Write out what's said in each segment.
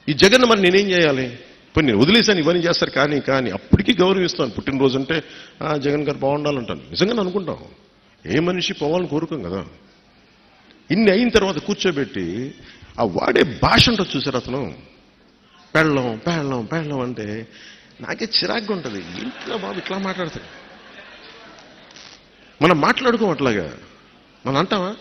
ఈ జగన్ మరి నేనేం చేయాలి ఇప్పుడు నేను వదిలేశాను ఇవన్నీ చేస్తారు కానీ కానీ అప్పటికీ గౌరవిస్తాను పుట్టినరోజు అంటే "ఆ, జగన్ గారు బాగుండాలంటాను నిజంగా అనుకుంటాం ఏ మనిషి పోవాలని కోరుకోం కదా ఇన్ని అయిన తర్వాత కూర్చోబెట్టి ఆ వాడే భాష ఉంటుంది చూసారు అతను పెళ్ళం పెళ్ళం పెళ్ళం అంటే నాకే చిరాగ్గా ఉంటుంది ఇంట్లో బాబు ఇట్లా మాట్లాడతాడు మనం మాట్లాడుకోం అట్లాగా మనం అంటావా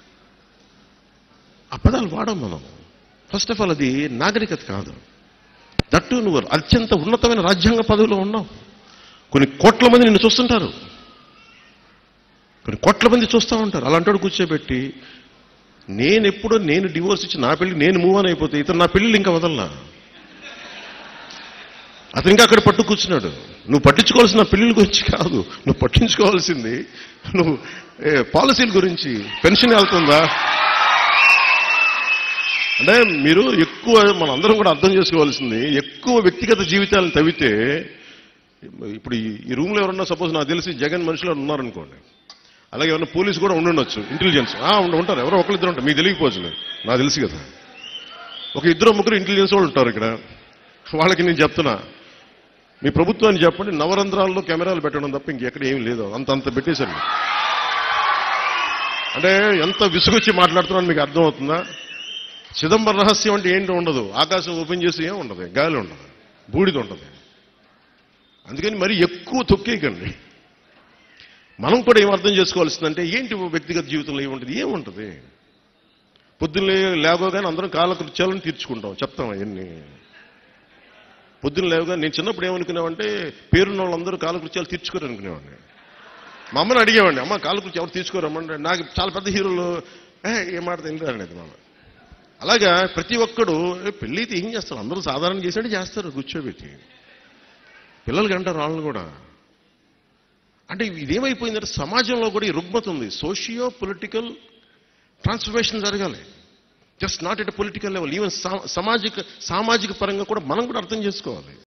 ఆ పదాలు వాడం మనం ఫస్ట్ ఆఫ్ ఆల్ అది నాగరికత కాదు దట్టు నువ్వు అత్యంత ఉన్నతమైన రాజ్యాంగ పదవిలో ఉన్నావు కొన్ని కోట్ల మంది నిన్ను చూస్తుంటారు కొన్ని కోట్ల మంది చూస్తూ ఉంటారు అలాంటి కూర్చోబెట్టి నేను ఎప్పుడో నేను డివోర్స్ ఇచ్చి నా పెళ్లి నేను మూవ్ ఆన్ అయిపోతే ఇతను నా పెళ్ళిళ్ళు ఇంకా వదలనా అతను ఇంకా అక్కడ పట్టు కూర్చున్నాడు నువ్వు పట్టించుకోవాల్సిన పెళ్లిళ్ళ గురించి కాదు నువ్వు పట్టించుకోవాల్సింది నువ్వు ఏ, పాలసీల గురించి పెన్షన్ వెళ్తుందా అంటే మీరు ఎక్కువ మనందరం కూడా అర్థం చేసుకోవాల్సింది ఎక్కువ వ్యక్తిగత జీవితాలను తవ్వితే ఇప్పుడు ఈ- ఈ రూమ్లో ఎవరన్నా సపోజ్ నాకు తెలిసి జగన్ మనుషులు ఉన్నారనుకోండి అలాగే ఎవరైనా పోలీసు కూడా ఉండుండొచ్చు ఇంటెలిజెన్స్ ఆ, ఉండ- ఉంటారు ఎవరో ఒకరు ఇద్దరు ఉంటారు మీకు తెలియకపోవచ్చు నాకు తెలుసు కదా ఒక ఇద్దరు ముగ్గురు ఇంటెలిజెన్స్ వాళ్ళు ఉంటారు ఇక్కడ వాళ్ళకి నేను చెప్తున్నా మీ ప్రభుత్వాన్ని చెప్పండి నవరంధ్రాల్లో కెమెరాలు పెట్టడం తప్ప ఇంకెక్కడ ఏమీ లేదు అంత అంత పెట్టేశారు మీరు. అంటే ఎంత విసుగొచ్చి మాట్లాడుతున్నాను మీకు అర్థమవుతుందా చిదంబర రహస్యం అంటే ఏంటి ఉండదు ఆకాశం ఓపెన్ చేసి ఏం ఉండదు గాలి ఉండదు బూడిద ఉండదు అందుకని మరి ఎక్కువ తొక్కేయకండి మనం కూడా ఏం అర్థం చేసుకోవాల్సిందంటే ఏంటి వ్యక్తిగత జీవితంలో ఏముంటుంది ఏముంటుంది పొద్దున్న లేవగానే అందరం కాలకృత్యాలను తీర్చుకుంటాం చెప్తాం అవన్నీ పొద్దున్న లేవగా నేను చిన్నప్పుడు ఏమనుకున్నామంటే పేరున్న వాళ్ళందరూ కాలకృత్యాలు తీర్చుకోరు అనుకునేవాడిని మా అమ్మని అడిగేవాడిని అమ్మ కాలకృత్యం ఎవరు తీర్చుకోరమ్మంటే నాకు చాలా పెద్ద హీరోలు "ఏ, ఏం మాట తెలియదు మా అమ్మ అలాగా ప్రతి ఒక్కడు "ఏ, పెళ్ళి అయితే ఏం చేస్తారు అందరూ సాధారణ చేసినట్టు చేస్తారు కూర్చోబెట్టి పిల్లలకి అంటారు వాళ్ళని కూడా అంటే ఇదేమైపోయిందంటే సమాజంలో కూడా ఈ రుగ్మత ఉంది సోషియో పొలిటికల్ ట్రాన్స్ఫర్మేషన్ జరగాలి just not at political level even సామాజిక సామాజిక పరంగా కూడా మనం కూడా అర్థం చేసుకోవాలి